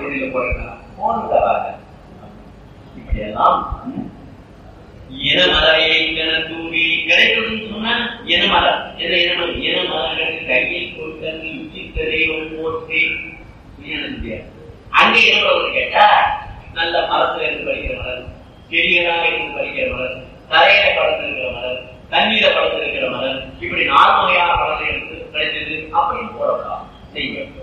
திருவடியில போயிருக்கலாம் போன் தராங்க இப்படியெல்லாம் இனமலையை என தூவி கிடைக்கணும்னு சொன்னா இனமலம் என்ன இனம் இனமலர்கள் கையில் கொடுத்தது உச்சித்ததை போட்டு அங்க இனமலம் கேட்டா நல்ல மரத்துல இருந்து படிக்கிற மலர் செடிகளாக இருந்து படிக்கிற மலர் தரையில படத்திருக்கிற மலர் தண்ணீர படத்திருக்கிற மலர் இப்படி நாலு வகையான படத்தை எடுத்து கிடைச்சது அப்படின்னு போடலாம் செய்யும்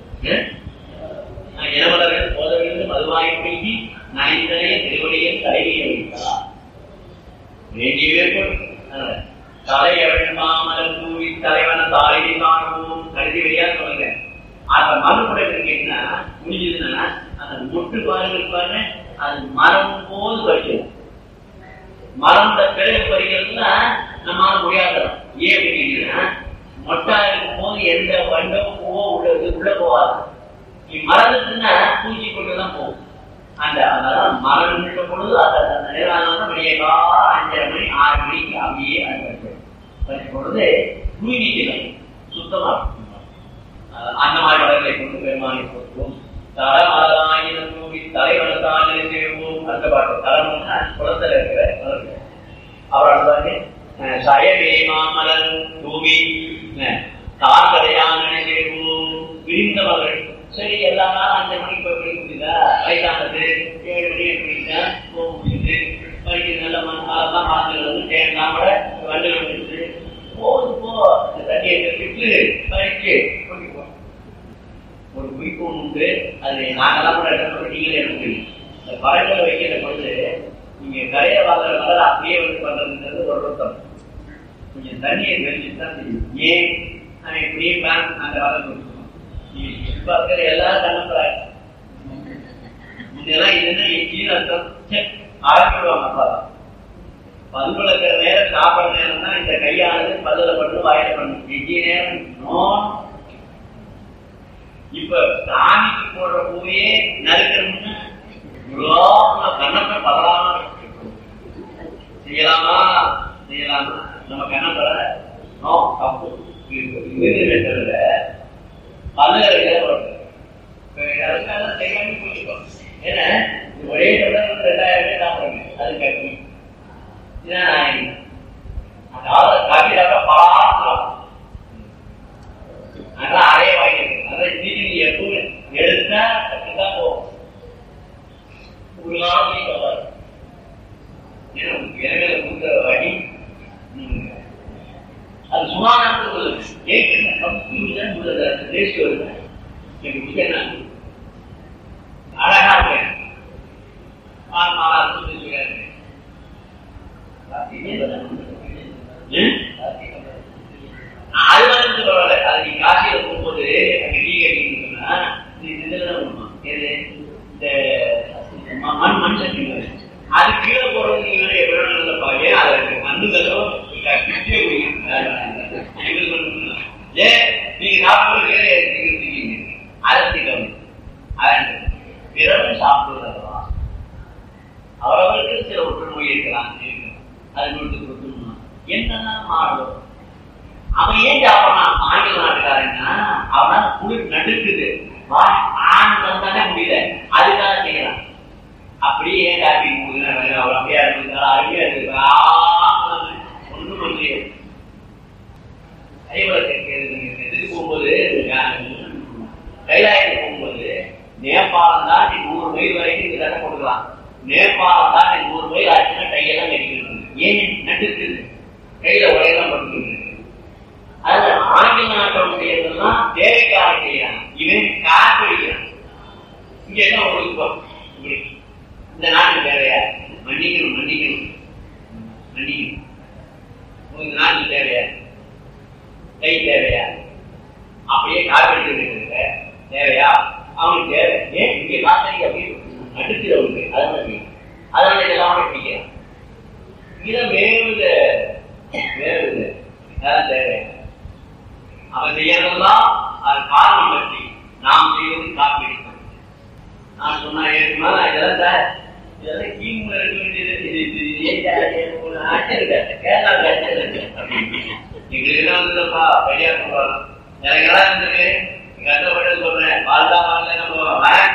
இளமலர்கள் போத வேண்டும் மதுவாய் பெய்தி நனைந்தனே திருவடியை தலைவியை வைத்தார் வேண்டியவே தலையவன் மாமலர் தூவி தலைவன தாயை காணுவோம் கருதி வழியா சொல்லுங்க அந்த மறுபடி இருக்கீங்கன்னா முடிஞ்சதுன்னா அந்த மொட்டு பாருங்க பாருங்க அது மரம் போது பறிக்கணும் மரம் பிறகு பறிக்கிறதுனா நம்மளால முடியாதுறோம் ஏன் அப்படின்னா மொட்டா இருக்கும் போது எந்த வண்டோ பூவோ உள்ள உள்ள போகாது நீ மறந்துச்சுன்னா பூச்சி கொண்டு தான் போகும் அந்த அதனால மரம் நின்ற பொழுது அந்த அந்த நேரம் வெளியே அஞ்சரை மணி ஆறு மணிக்கு அப்படியே அது பறிக்கும் பொழுது தூய்மைக்கலாம் சுத்தமா அந்த மாதிரி வளர்களை கொண்டு பெருமானை கொடுப்போம் தரமலாயிரம் நூவி தலைவனத்தாலே சேருவோம் அந்த பாட்டு தரம்னா குளத்துல இருக்கிற வளர்க்க அவர் அடுத்தாங்க சயவே மாமலர் தூவி தாக்கடையான சேருவோம் விரிந்த மகள் சரி எல்லா நாளும் அஞ்சு மணிக்கு போய் படிக்க முடியுதா வயசானது ஏழு மணி எட்டு மணிக்கு தான் போக முடியுது படிக்க நல்ல அதெல்லாம் பார்த்து வந்து தேடலாம் கூட வண்டியில் வந்துட்டு போது போ தண்ணியை கட்டிட்டு படிச்சு படிப்போம் ஒரு குறிக்கோள் உண்டு அது நாங்கெல்லாம் கூட எடுத்து நீங்களே எடுத்து இந்த பழங்களை வைக்கிற பொழுது நீங்க கரையை வாங்குற மலர் அப்படியே வந்து பண்றதுன்றது ஒரு ஒருத்தம் கொஞ்சம் தண்ணியை தெரிஞ்சுட்டு தான் தெரியும் ஏன் அவன் இப்படியே பிளான் அந்த வளர்ந்து கொடுக்கணும் இப்ப இருக்கிற எல்லாரும் கண்ணப்படாது முன்னெல்லாம் இதுன்னா எச்சின்னு அர்த்தம் ஆரம்பிடுவாங்க அப்பா பல் விளக்கிற நேரம் சாப்பிட்ற நேரம் தான் இந்த கையானது பல்லுல பண்ணு வாயில பண்ணு எஞ்சிய நேரம் நோ இப்ப சாமிக்கு போடுற பூவையே நறுக்கணும்னா கண்ணப்ப பதலாம செய்யலாமா செய்யலாமா நம்ம கண்ணப்பட நோ தப்பு வெட்டுறதுல பல்லுல செய்யாம போயிருக்கோம் ஏன்னா ஒரே தொடர்ந்து ரெண்டாயிரம் சாப்பிடுங்க அது கட்டி காப்பியாக பலாசலம் அதெல்லாம் அறைய வாங்கிருக்கு அதான் நீதி எப்பவும் எடுத்தா அப்படிதான் போகும் ஒரு நாள் நீ கவர் எனவே கொடுக்குற வழி அது சுமாரான தேசிய வருது எனக்கு முக்கியம் அழகா இருக்கேன் அது வந்து பரவாயில்ல அது நீ காசியில போகும்போது அங்க டீ கட்டின்னு சொன்னா நீ இதுல எது இந்த மண் மண் சட்டி அது கீழே போறது நீங்க எவ்வளவு நல்ல பாரு அது மண்ணுகளோ பிச்சை ஏ நீங்க சாப்பிடுறது அதை திட்டம் அதன் பிறரும் சாப்பிடுவதா அவரவருக்கு சில ஒற்று நோய் இருக்கலாம் அது நோட்டு கொடுக்கணும் என்னெல்லாம் மாறும் அவன் ஏன் சாப்பிடறான் ஆங்கில நாட்டுக்காரன்னா அவனால குளிர் நடுக்குது ஆண் தந்தானே முடியல அதுக்காக செய்யறான் அப்படியே ஏன் காப்பி கொடுக்குறேன் அவர் அப்படியா இருந்தாலும் அருமையா இருக்கு ஒன்றும் பண்ணி இதுக்கு போகும்போது கைலாயத்துக்கு போகும்போது நேபாளம் தான் நீ நூறு மைல் வரைக்கும் இந்த தடை கொடுக்கலாம் நேபாளம் தான் நீ நூறு மைல் ஆச்சுன்னா கையெல்லாம் நடிக்கிறது ஏன் நட்டுக்குது கையில உடையெல்லாம் படுத்துருக்கு அதுல ஆங்கில நாட்டோடையதெல்லாம் தேவைக்காக செய்யறான் இவன் காத்து அடிக்கிறான் இங்க என்ன உங்களுக்கு இப்படி இந்த நாட்டுக்கு தேவையா மன்னிக்கணும் மன்னிக்கணும் மன்னிக்கணும் உங்களுக்கு நாட்டுக்கு தேவையா கை தேவையா அப்படியே காப்பீடு இருக்கிற தேவையா அவனுக்கு தேவை ஏன் இங்க காத்தடி அப்படியே நடுக்கிறவங்க அதனால அதனால இதெல்லாம் பிடிக்கிறான் இதை வேறுத வேறுது அதான் தேவை அவன் செய்யறதெல்லாம் அது காரணம் பற்றி நாம் செய்வது காப்பீடு நான் சொன்னா ஏற்கனவே இதெல்லாம் சார் இதெல்லாம் கீழ் இருக்க வேண்டியது இது இது ஏன் ஆட்சி இருக்காது கேரளா ஆட்சி இருக்கு எங்களுக்கு என்ன வந்ததுப்பா பெரியார் சொல்றாங்க எனக்கு எல்லாம் இருந்திருக்கு எங்க அத்தை சொல்றேன் வாழ்ந்தா வாழ்ல நம்ம